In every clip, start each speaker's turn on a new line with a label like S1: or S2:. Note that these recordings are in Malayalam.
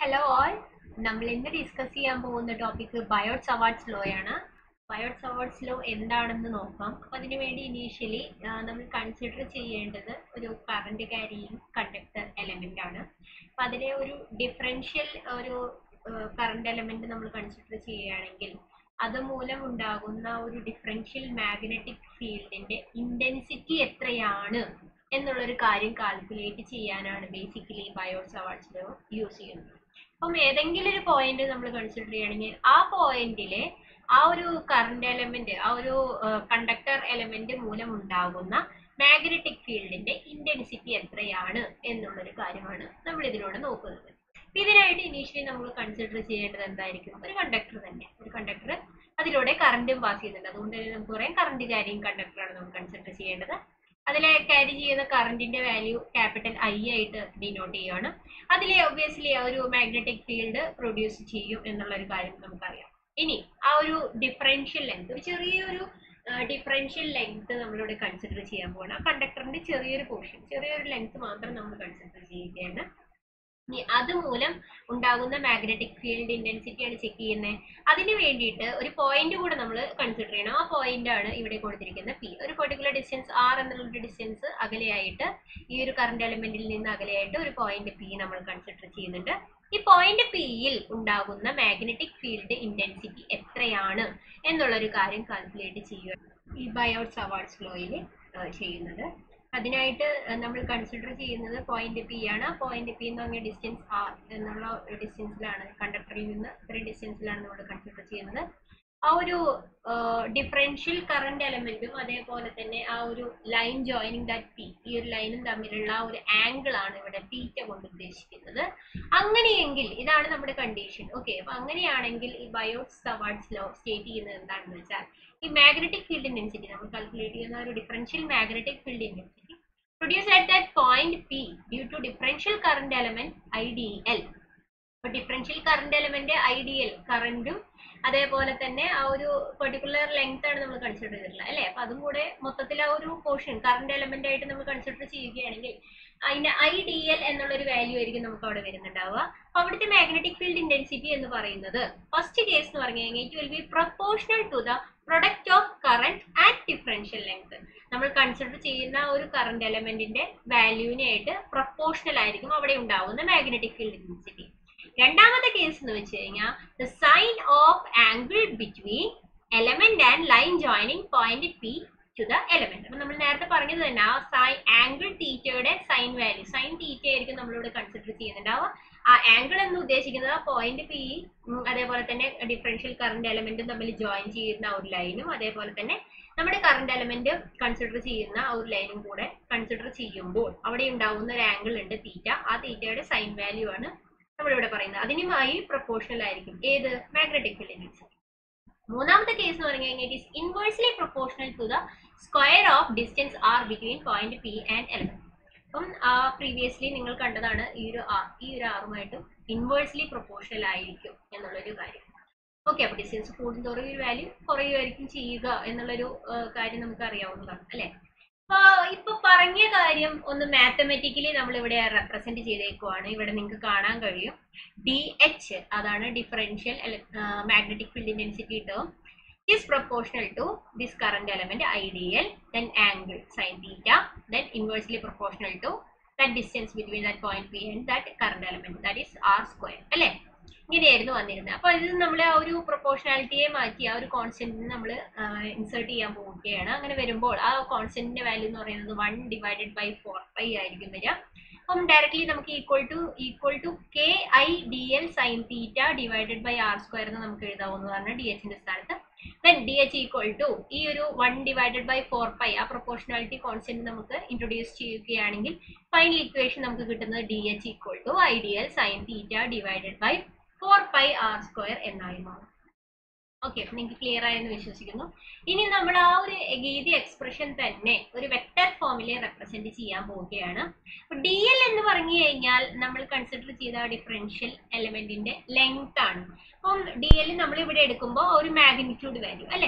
S1: ഹലോ ഓൾ നമ്മൾ ഇന്ന് ഡിസ്കസ് ചെയ്യാൻ പോകുന്ന ടോപ്പിക് ബയോട്സ് അവാർഡ്സ് ലോ ആണ് ബയോട്സ് അവാർഡ്സ് ലോ എന്താണെന്ന് നോക്കാം അപ്പം അതിനു വേണ്ടി ഇനീഷ്യലി നമ്മൾ കൺസിഡർ ചെയ്യേണ്ടത് ഒരു കറണ്ട് ക്യാരിയിങ് കണ്ടക്ടർ എലമെന്റ് ആണ് അപ്പം അതിലെ ഒരു ഡിഫറൻഷ്യൽ ഒരു കറണ്ട് എലമെന്റ് നമ്മൾ കൺസിഡർ ചെയ്യുകയാണെങ്കിൽ അതുമൂലം ഉണ്ടാകുന്ന ഒരു ഡിഫറൻഷ്യൽ മാഗ്നറ്റിക് ഫീൽഡിന്റെ ഇന്റൻസിറ്റി എത്രയാണ് എന്നുള്ളൊരു കാര്യം കാൽക്കുലേറ്റ് ചെയ്യാനാണ് basically Biot Savart's law use ചെയ്യുന്നത് അപ്പം ഏതെങ്കിലും ഒരു പോയിന്റ് നമ്മൾ കൺസിഡർ ചെയ്യുകയാണെങ്കിൽ ആ പോയിന്റിലെ ആ ഒരു കറണ്ട് എലമെന്റ് ആ ഒരു കണ്ടക്ടർ എലമെന്റ് മൂലം ഉണ്ടാകുന്ന മാഗ്നറ്റിക് ഫീൽഡിന്റെ ഇന്റൻസിറ്റി എത്രയാണ് എന്നുള്ളൊരു കാര്യമാണ് നമ്മൾ ഇതിലൂടെ നോക്കുന്നത് അപ്പൊ ഇതിനായിട്ട് ഇനീഷ്യലി നമ്മൾ കൺസിഡർ ചെയ്യേണ്ടത് എന്തായിരിക്കും ഒരു കണ്ടക്ടർ തന്നെ ഒരു കണ്ടക്ടർ അതിലൂടെ കറണ്ടും പാസ് ചെയ്യുന്നുണ്ട് അതുകൊണ്ട് തന്നെ നമുക്ക് പറയാം കറണ്ട് ക്യാരിങ് കണ്ടക്ടറാണ് നമ്മൾ കൺസിഡർ ചെയ്യേണ്ടത് അതിലെ ക്യാരി ചെയ്യുന്ന കറണ്ടിന്റെ വാല്യൂ ക്യാപിറ്റൽ ഐ ആയിട്ട് ഡിനോട്ട് ചെയ്യുകയാണ് അതിലെ ഒബ്വിയസ്ലി ആ ഒരു മാഗ്നറ്റിക് ഫീൽഡ് പ്രൊഡ്യൂസ് ചെയ്യും എന്നുള്ള ഒരു കാര്യം നമുക്കറിയാം ഇനി ആ ഒരു ഡിഫറൻഷ്യൽ ലെങ്ത് ഒരു ചെറിയൊരു ഡിഫറൻഷ്യൽ ലെങ്ത് നമ്മളിവിടെ കൺസിഡർ ചെയ്യാൻ പോകണം ആ കണ്ടക്ടറിന്റെ ചെറിയൊരു പോർഷൻ ചെറിയൊരു ലെങ്ത് മാത്രം നമ്മൾ കൺസിഡർ ചെയ്യുകയാണ് ഇനി അതുമൂലം ഉണ്ടാകുന്ന മാഗ്നറ്റിക് ഫീൽഡ് ഇന്റൻസിറ്റി ആണ് ചെക്ക് ചെയ്യുന്നത് അതിന് വേണ്ടിയിട്ട് ഒരു പോയിന്റ് കൂടെ നമ്മൾ കൺസിഡർ ചെയ്യണം ആ പോയിന്റ് ആണ് ഇവിടെ കൊടുത്തിരിക്കുന്ന പി ഒരു പെർട്ടിക്കുലർ ഡിസ്റ്റൻസ് ആർ എന്നുള്ള ഡിസ്റ്റൻസ് അകലെയായിട്ട് ഈ ഒരു കറണ്ട് എലമെന്റിൽ നിന്ന് അകലെയായിട്ട് ഒരു പോയിന്റ് പി നമ്മൾ കൺസിഡർ ചെയ്യുന്നുണ്ട് ഈ പോയിന്റ് പിയിൽ ഉണ്ടാകുന്ന മാഗ്നറ്റിക് ഫീൽഡ് ഇന്റൻസിറ്റി എത്രയാണ് എന്നുള്ള ഒരു കാര്യം കാൽക്കുലേറ്റ് ചെയ്യുക ഈ ബയോട്സ് അവാർഡ്സ് ലോയിൽ ചെയ്യുന്നത് അതിനായിട്ട് നമ്മൾ കൺസിഡർ ചെയ്യുന്നത് പോയിന്റ് പി ആണ് പോയിന്റ് പി എന്ന് പറഞ്ഞ ഡിസ്റ്റൻസ് ആർ എന്നുള്ള ഡിസ്റ്റൻസിലാണ് കണ്ടക്ടറിൽ നിന്ന് ഇത്രയും ഡിസ്റ്റൻസിലാണ് നമ്മൾ കൺസിഡർ ചെയ്യുന്നത് ആ ഒരു ഡിഫറൻഷ്യൽ കറണ്ട് എലമെന്റും അതേപോലെ തന്നെ ആ ഒരു ലൈൻ ജോയിനിങ് ദാറ്റ് പി ഈ ഒരു ലൈനും തമ്മിലുള്ള ആ ഒരു ആംഗിൾ ആണ് ഇവിടെ തീറ്റ കൊണ്ട് ഉദ്ദേശിക്കുന്നത് അങ്ങനെയെങ്കിൽ ഇതാണ് നമ്മുടെ കണ്ടീഷൻ ഓക്കെ അപ്പൊ അങ്ങനെയാണെങ്കിൽ ഈ ബയോട്സ് അവാർഡ്സ് ലോ സ്റ്റേറ്റ് ചെയ്യുന്നത് എന്താണെന്ന് വെച്ചാൽ ഈ മാഗ്നറ്റിക് ഫീൽഡ് ഇന്റൻസിറ്റി നമ്മൾ കാൽക്കുലേറ്റ് ചെയ്യുന്ന ഒരു differential magnetic field intensity produce at that point P due to differential current element I D L അപ്പൊ differential current element I D L കറണ്ടും അതേപോലെ തന്നെ ആ ഒരു പെർട്ടിക്കുലർ ലെങ്ത് ആണ് നമ്മൾ കൺസിഡർ ചെയ്തിട്ടുള്ളത് അല്ലെ അപ്പൊ അതും കൂടെ മൊത്തത്തിൽ ആ ഒരു പോർഷൻ കറണ്ട് എലമെന്റ് ആയിട്ട് നമ്മൾ കൺസിഡർ ചെയ്യുകയാണെങ്കിൽ അതിന്റെ ഐ ഡി എൽ എന്നുള്ള ഒരു വാല്യൂ ആയിരിക്കും നമുക്ക് അവിടെ വരുന്നുണ്ടാവുക അപ്പൊ അവിടുത്തെ മാഗ്നറ്റിക് ഫീൽഡ് ഇന്റൻസിറ്റി എന്ന് പറയുന്നത് ഫസ്റ്റ് കേസ് എന്ന് പറഞ്ഞു കഴിഞ്ഞാൽ it will be proportional to the product of current and differential length നമ്മൾ കൺസിഡർ ചെയ്യുന്ന ഒരു കറണ്ട് എലമെന്റിന്റെ വാല്യൂവിനായിട്ട് പ്രൊപ്പോർഷണൽ ആയിരിക്കും അവിടെ ഉണ്ടാവുന്ന മാഗ്നറ്റിക് ഫീൽഡ് ഇന്റൻസിറ്റി രണ്ടാമത്തെ കേസ് എന്ന് വെച്ച് കഴിഞ്ഞാൽ the sine of angle between element and line joining point P to the element അപ്പൊ നമ്മൾ നേരത്തെ പറഞ്ഞത് തന്നെ ആ സൈൻ ആംഗിൾ തീറ്റയുടെ സൈൻ വാല്യൂ സൈൻ തീറ്റ ആയിരിക്കും നമ്മളിവിടെ കൺസിഡർ ചെയ്യുന്നുണ്ടാവുക ആ ആംഗിൾ എന്ന് ഉദ്ദേശിക്കുന്നത് പോയിന്റ് പി അതേപോലെ തന്നെ ഡിഫറൻഷ്യൽ കറണ്ട് എലമെന്റും തമ്മിൽ ജോയിൻ ചെയ്യുന്ന ഒരു ലൈനും അതേപോലെ തന്നെ നമ്മുടെ കറണ്ട് എലമെന്റ് കൺസിഡർ ചെയ്യുന്ന ആ ഒരു ലൈനും കൂടെ കൺസിഡർ ചെയ്യുമ്പോൾ അവിടെ ഉണ്ടാവുന്ന ഒരു ആംഗിൾ ഉണ്ട് തീറ്റ ആ തീറ്റയുടെ സൈൻ വാല്യൂ ആണ് നമ്മളിവിടെ പറയുന്നത് അതിനുമായി പ്രൊപ്പോർഷണൽ ആയിരിക്കും ഏത് മാഗ്നറ്റിക് ഫീൽഡ് ഇന്റൻസിറ്റി മൂന്നാമത്തെ കേസ് എന്ന് പറഞ്ഞു കഴിഞ്ഞാൽ it is inversely proportional to the square of distance R between point P and element അപ്പം പ്രീവിയസ്ലി നിങ്ങൾ കണ്ടതാണ് ഈ ഒരു ആർ ഈ ഒരു ആറുമായിട്ടും ഇൻവേഴ്സ്ലി പ്രൊപ്പോർഷണൽ ആയിരിക്കും എന്നുള്ളൊരു കാര്യം ഓക്കെ അപ്പൊ ഡിസ്റ്റൻസ് കൂടുന്തോറും ഈ ഒരു വാല്യൂ കുറയുമായിരിക്കും ചെയ്യുക എന്നുള്ളൊരു കാര്യം നമുക്ക് അറിയാവുന്നതാണ് അല്ലെ അപ്പൊ ഇപ്പൊ പറഞ്ഞ കാര്യം ഒന്ന് മാത്തമെറ്റിക്കലി നമ്മൾ ഇവിടെ റെപ്രസെന്റ് ചെയ്തേക്കുവാണ് ഇവിടെ നിങ്ങൾക്ക് കാണാൻ കഴിയും ഡി എച്ച് അതാണ് differential magnetic field intensity term is proportional to this current element ideal then angle sin theta then inversely proportional to that distance between that point p and that current element that is r square അല്ലേ ഇങ്ങനെയായിരുന്നു വന്നിരുന്നത് അപ്പൊ ഇത് നമ്മൾ ആ ഒരു പ്രൊപ്പോർഷണാലിറ്റിയെ മാറ്റി ആ ഒരു കോൺസ്റ്റന്റിന് നമ്മൾ ഇൻസേർട്ട് ചെയ്യാൻ പോവുകയാണ് അങ്ങനെ വരുമ്പോൾ ആ കോൺസ്റ്റന്റിന്റെ വാല്യൂ എന്ന് പറയുന്നത് one divided by four pi ആയിരിക്കും വരിക അപ്പം ഡയറക്ട്ലി നമുക്ക് equal to equal to K I D L sine theta divided by R square എന്ന് നമുക്ക് എഴുതാവുന്നതാണ് ഡി എച്ചിന്റെ സ്ഥാനത്ത് then D H equal to ഈ ഒരു one divided by four pi ആ പ്രൊപ്പോർഷണാലിറ്റി കോൺസ്റ്റന്റ് നമുക്ക് ഇൻട്രൊഡ്യൂസ് ചെയ്യുകയാണെങ്കിൽ ഫൈനൽ ഇക്വേഷൻ നമുക്ക് കിട്ടുന്നത് D H equal to I D L sine theta divided by four pi R square എന്നായി മാറും ഓക്കെ നിങ്ങൾക്ക് ക്ലിയർ ആയെന്ന് വിശ്വസിക്കുന്നു ഇനി നമ്മൾ ആ ഒരു ഗീതി എക്സ്പ്രഷൻ തന്നെ ഒരു വെക്ടർ ഫോമിൽ റെപ്രസെന്റ് ചെയ്യാൻ പോവുകയാണ് ഡി എൽ എന്ന് പറഞ്ഞു കഴിഞ്ഞാൽ നമ്മൾ കൺസിഡർ ചെയ്ത ഡിഫറൻഷ്യൽ എലമെന്റിന്റെ ലെങ്ത് ആണ് അപ്പം ഡി എൽ നമ്മൾ ഇവിടെ എടുക്കുമ്പോൾ ഒരു മാഗ്നിറ്റ്യൂഡ് വാല്യൂ അല്ലെ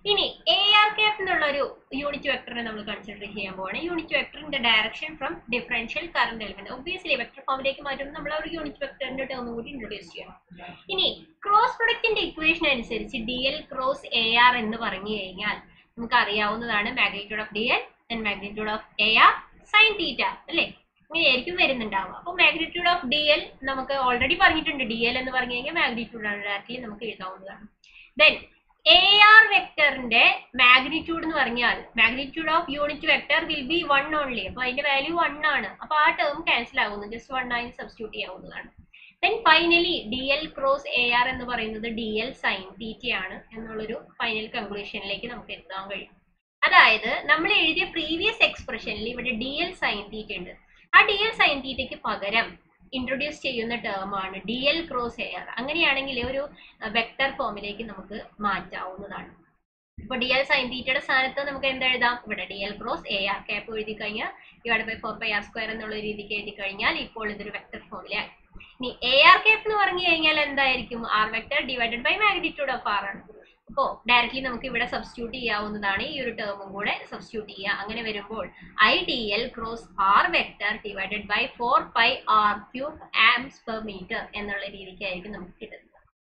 S1: ഇനി എ ആർ ക്യാപ്പ് എന്നുള്ള ഒരു യൂണിറ്റ് വെക്ടറിനെ നമ്മൾ കൺസിഡർ ചെയ്യാൻ പോവാണ് യൂണിറ്റ് വെക്ടറിന്റെ direction from differential current element obviously vector ഫോമിലേക്ക് മാറ്റുമ്പോൾ നമ്മൾ ഒരു യൂണിറ്റ് വെക്ടറിന്റെ ടേം കൂടി ഇൻട്രൊഡ്യൂസ് ചെയ്യണം ഇനി ക്രോസ് പ്രൊഡക്റ്റിന്റെ ഇക്വേഷൻ അനുസരിച്ച് D L cross A R എന്ന് പറഞ്ഞു കഴിഞ്ഞാൽ നമുക്ക് അറിയാവുന്നതാണ് magnitude of D L and magnitude of A R sine theta അല്ലേ ഇങ്ങനെയായിരിക്കും വരുന്നുണ്ടാവുക അപ്പോൾ മാഗ്നിറ്റ്യൂഡ് ഓഫ് ഡി എൽ നമുക്ക് ഓൾറെഡി പറഞ്ഞിട്ടുണ്ട് ഡി എൽ എന്ന് പറഞ്ഞു കഴിഞ്ഞാൽ മാഗ്നിറ്റ്യൂഡ് ആണ് ഡയറക്റ്റ്ലി നമുക്ക് എഴുതാവുന്നതാണ് ദെൻ എ ആർ വെക്ടറിന്റെ മാഗ്നിറ്റ്യൂഡ് എന്ന് പറഞ്ഞാൽ magnitude of unit vector will be one only അപ്പൊ അതിന്റെ വാല്യൂ വൺ ആണ് അപ്പൊ ആ ടേം ക്യാൻസൽ ആവുന്നു ജസ്റ്റ് വൺ ആയി സബ്സ്റ്റിറ്റ്യൂട്ട് ചെയ്യാവുന്നതാണ് then finally D L cross A R എന്ന് പറയുന്നത് ഡി എൽ സൈൻ തീറ്റയാണ് എന്നുള്ളൊരു ഫൈനൽ കൺക്ലൂഷനിലേക്ക് നമുക്ക് എത്താൻ കഴിയും അതായത് നമ്മൾ എഴുതിയ പ്രീവിയസ് എക്സ്പ്രഷനിൽ ഇവിടെ ഡി എൽ സൈൻ തീറ്റ ഉണ്ട് ആ ഡി എൽ സൈൻ തീറ്റയ്ക്ക് പകരം ഇൻട്രൊഡ്യൂസ് ചെയ്യുന്ന ടേം ആണ് D L cross A R അങ്ങനെയാണെങ്കിൽ ഒരു വെക്ടർ ഫോമിലേക്ക് നമുക്ക് മാറ്റാവുന്നതാണ് ഇപ്പൊ ഡി എൽ സൈൻ തീറ്റയുടെ സ്ഥാനത്ത് നമുക്ക് എന്ത് എഴുതാം ഇവിടെ D L cross A R cap എഴുതി കഴിഞ്ഞാൽ divide by four by R square എന്നുള്ള രീതിക്ക് എഴുതി കഴിഞ്ഞാൽ ഇപ്പോൾ ഇതൊരു വെക്ടർ ഫോമിലായി ഇനി എ ആർ ക്യാപ്പ് എന്ന് പറഞ്ഞു കഴിഞ്ഞാൽ എന്തായിരിക്കും R vector divided by magnitude of R ആണ് അപ്പോൾ ഡയറക്റ്റ്ലി നമുക്ക് ഇവിടെ സബ്സ്റ്റിറ്റ്യൂട്ട് ചെയ്യാവുന്നതാണ് ഈ ഒരു ടേമും കൂടെ സബ്സ്റ്റിറ്റ്യൂട്ട് ചെയ്യുക അങ്ങനെ വരുമ്പോൾ I D L cross R vector divided by four pi R cube amps per metre എന്നുള്ള രീതിക്കായിരിക്കും നമുക്ക് കിട്ടുന്നത്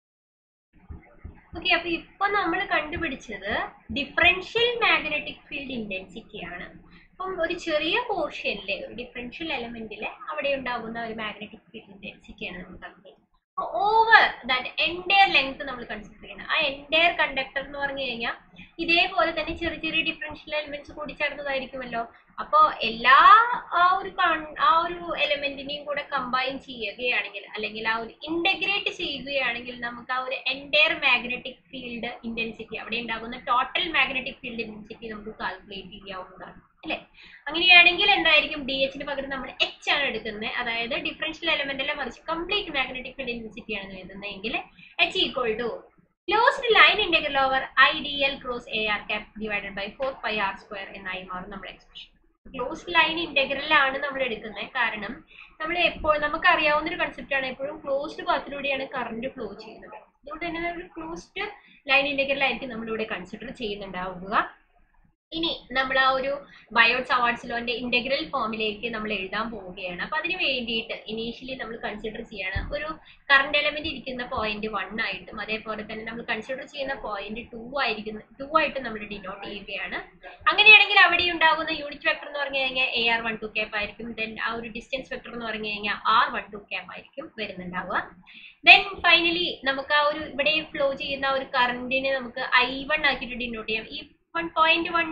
S1: ഓക്കെ അപ്പൊ ഇപ്പൊ നമ്മൾ കണ്ടുപിടിച്ചത് ഡിഫറൻഷ്യൽ മാഗ്നറ്റിക് ഫീൽഡ് ഇന്റൻസിറ്റി ആണ് അപ്പം ഒരു ചെറിയ പോർഷനിലെ ഒരു ഡിഫറൻഷ്യൽ എലമെന്റിലെ അവിടെ ഉണ്ടാകുന്ന ഒരു മാഗ്നറ്റിക് ഫീൽഡ് ഇന്റൻസിറ്റിയാണ് നമ്മൾ കണ്ടുപിടിച്ചത് ഓവർ ദാറ്റ് എൻറ്റയർ ലെങ്ത് നമ്മൾ കൺസിഡർ ചെയ്യണം ആ എൻറ്റയർ കണ്ടക്ടർ എന്ന് പറഞ്ഞു കഴിഞ്ഞാൽ ഇതേപോലെ തന്നെ ചെറിയ ചെറിയ ഡിഫറൻഷ്യൽ എലിമെന്റ്സ് കൂടി ചേർന്നതായിരിക്കുമല്ലോ അപ്പോൾ എല്ലാ ആ ഒരു കൺ- ആ ഒരു എലിമെന്റിനെയും കൂടെ കമ്പൈൻ ചെയ്യുകയാണെങ്കിൽ അല്ലെങ്കിൽ ആ ഒരു ഇന്റഗ്രേറ്റ് ചെയ്യുകയാണെങ്കിൽ നമുക്ക് ആ ഒരു എൻറ്റയർ മാഗ്നറ്റിക് ഫീൽഡ് ഇന്റൻസിറ്റി അവിടെ ഉണ്ടാകുന്ന ടോട്ടൽ മാഗ്നറ്റിക് ഫീൽഡ് ഇന്റൻസിറ്റി നമുക്ക് കാൽക്കുലേറ്റ് ചെയ്യാവുന്നതാണ് അല്ലേ അങ്ങനെയാണെങ്കിൽ എന്തായിരിക്കും ഡി എച്ചിന് പകരം നമ്മൾ എച്ച് ആണ് എടുക്കുന്നത് അതായത് ഡിഫറൻഷ്യൽ എലമെന്റ് അല്ല മറിച്ച് കംപ്ലീറ്റ് മാഗ്നറ്റിക് ഫീൽഡ് ഇന്റൻസിറ്റി ആണ് എഴുതുന്നതെങ്കിൽ H equal to closed line integral over I D L cross A R cap divided by four pi R square എന്നായി മാറും നമ്മുടെ എക്സ്പ്രഷൻ ക്ലോസ്ഡ് ലൈൻ ഇന്റഗ്രലാണ് നമ്മൾ എടുക്കുന്നത് കാരണം നമ്മൾ എപ്പോൾ നമുക്ക് അറിയാവുന്ന ഒരു കൺസെപ്റ്റ് ആണ് എപ്പോഴും ക്ലോസ്ഡ് പാത്തിലൂടെയാണ് കറണ്ട് ഫ്ലോ ചെയ്യുന്നത് അതുകൊണ്ട് തന്നെ ഒരു ക്ലോസ്ഡ് ലൈൻ ഇന്റഗ്രലായിരിക്കും നമ്മളിവിടെ കൺസിഡർ ചെയ്യുന്നുണ്ടാവുക ഇനി നമ്മൾ ആ ഒരു ബയോട്സ് അവാർഡ്സ് ലോന്റെ ഇന്റഗ്രൽ ഫോമിലേക്ക് നമ്മൾ എഴുതാൻ പോവുകയാണ് അപ്പൊ അതിന് വേണ്ടിയിട്ട് ഇനീഷ്യലി നമ്മൾ കൺസിഡർ ചെയ്യണം ഒരു കറണ്ട് എലമെന്റ് ഇരിക്കുന്ന പോയിന്റ് വൺ ആയിട്ടും അതേപോലെ തന്നെ നമ്മൾ കൺസിഡർ ചെയ്യുന്ന പോയിന്റ് ടു ആയിരിക്കുന്ന ടു ആയിട്ട് നമ്മൾ ഡിനോട്ട് ചെയ്യുകയാണ് അങ്ങനെയാണെങ്കിൽ അവിടെ ഉണ്ടാകുന്ന യൂണിറ്റ് വെക്ടർ എന്ന് പറഞ്ഞു കഴിഞ്ഞാൽ A R one two cap ആയിരിക്കും ദെൻ ആ ഒരു ഡിസ്റ്റൻസ് വെക്ടർ എന്ന് പറഞ്ഞു കഴിഞ്ഞാൽ ആർ വൺ ടു ക്യാപ്പ് ആയിരിക്കും വരുന്നുണ്ടാവുക ദെൻ ഫൈനലി നമുക്ക് ആ ഒരു ഇവിടെ ഫ്ലോ ചെയ്യുന്ന ആ ഒരു കറണ്ടിനെ നമുക്ക് ഐ വൺ ആക്കിയിട്ട് ഡിനോട്ട് ചെയ്യാം ഈ വൺ പോയിന്റ് വൺ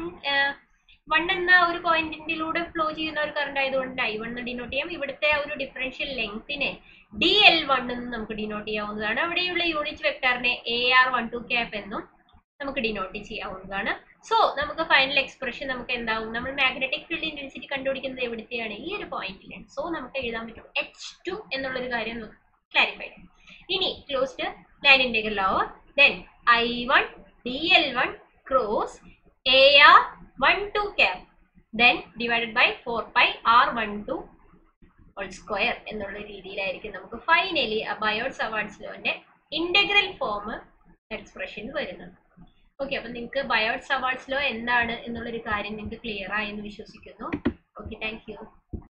S1: വൺ എന്ന ഒരു പോയിന്റിലൂടെ ഫ്ലോ ചെയ്യുന്ന ഒരു കറണ്ട് ആയതുകൊണ്ട് ഐ വൺ ഡിനോട്ട് ചെയ്യാം ഇവിടുത്തെ ആ ഒരു ഡിഫറൻഷ്യൽ ലെങ്തിനെ ഡി എൽ വൺ എന്ന് നമുക്ക് ഡിനോട്ട് ചെയ്യാവുന്നതാണ് അവിടെയുള്ള യൂണിറ്റ് വെക്ടറിനെ A R one two cap എന്നും നമുക്ക് ഡിനോട്ട് ചെയ്യാവുന്നതാണ് സോ നമുക്ക് ഫൈനൽ എക്സ്പ്രഷൻ നമുക്ക് എന്താവും നമ്മൾ മാഗ്നറ്റിക് ഫീൽഡ് ഇന്റൻസിറ്റി കണ്ടുപിടിക്കുന്നത് എവിടുത്തെയാണ് ഈ ഒരു പോയിന്റിലാണ് സോ നമുക്ക് എഴുതാൻ പറ്റും എച്ച് ടു എന്നുള്ളൊരു കാര്യം ക്ലാരിഫൈ ഇനി closed line integral over then I one D L one cross A R one two cap then divided by four pi R one two whole square എന്നുള്ള രീതിയിലായിരിക്കും നമുക്ക് ഫൈനലി ആ ബയോട്സ് അവാർഡ്സ് ലോന്റെ ഇന്റഗ്രൽ ഫോം എക്സ്പ്രഷൻ വരുന്നത് ഓക്കെ അപ്പൊ നിങ്ങൾക്ക് ബയോട്സ് അവാർഡ്സ് ലോ എന്താണ് എന്നുള്ളൊരു കാര്യം നിങ്ങൾക്ക് ക്ലിയർ ആയെന്ന് വിശ്വസിക്കുന്നു ഓക്കെ താങ്ക് യു